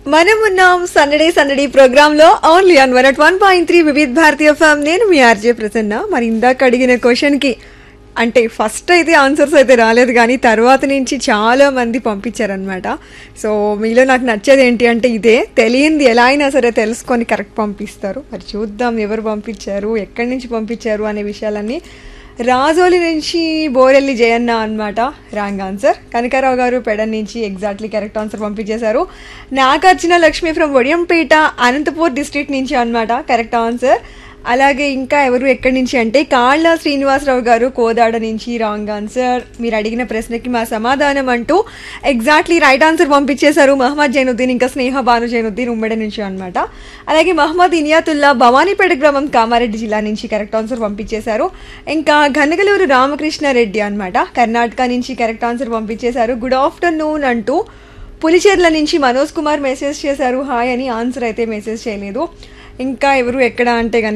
మనం ఉన్నాం సందడే సందడి ప్రోగ్రామ్ లో only on one at one point three Vividh Bharati from నేను మీ ఆర్జే ప్రసన్న మరి ఇందాక అడిగిన క్వశ్చన్ కి అంటే ఫస్ట్ అయితే ఆన్సర్స్ అయితే రాలేదు కానీ తర్వాత నుంచి చాలా మంది పంపించారనమాట సో మీలో నాకు నచ్చేది ఏంటి అంటే ఇదే తెలియంది ఎలా అయినా సరే తెలుసుకొని కరెక్ట్ పంపిస్తారు మరి చూద్దాం ఎవరు పంపించారు ఎక్కడి నుంచి పంపించారు అనే విషయాలన్నీ రాజోలి నుంచి బోరెల్లి జయన్న అన్నమాట రాంగ్ ఆన్సర్ కనకారావు గారు పెడ నుంచి ఎగ్జాక్ట్లీ కరెక్ట్ ఆన్సర్ పంపించేశారు నాగార్జున లక్ష్మి ఫ్రమ్ వడియంపేట అనంతపూర్ డిస్ట్రిక్ట్ నుంచి అన్నమాట కరెక్ట్ ఆన్సర్ అలాగే ఇంకా ఎవరు ఎక్కడి నుంచి అంటే కాళ్ళ శ్రీనివాసరావు గారు కోదాడ నుంచి రాంగ్ ఆన్సర్ మీరు అడిగిన ప్రశ్నకి మా సమాధానం అంటూ ఎగ్జాక్ట్లీ రైట్ ఆన్సర్ పంపించేశారు మహమ్మద్ జైనుద్దీన్ ఇంకా స్నేహ భాను జైనుద్దీన్ ఉమ్మడి నుంచి అన్నమాట అలాగే మహమ్మద్ ఇనియాతుల్లా భవానీపేట గ్రామం కామారెడ్డి జిల్లా నుంచి కరెక్ట్ ఆన్సర్ పంపించేశారు ఇంకా ఘనగలూరు రామకృష్ణారెడ్డి అన్నమాట కర్ణాటక నుంచి కరెక్ట్ ఆన్సర్ పంపించేశారు గుడ్ ఆఫ్టర్నూన్ అంటూ పులిచెర్ల నుంచి మనోజ్ కుమార్ మెసేజ్ చేశారు హాయ్ అని ఆన్సర్ అయితే మెసేజ్ చేయలేదు ఇంకా ఎవరు ఎక్కడ అంటే కనుక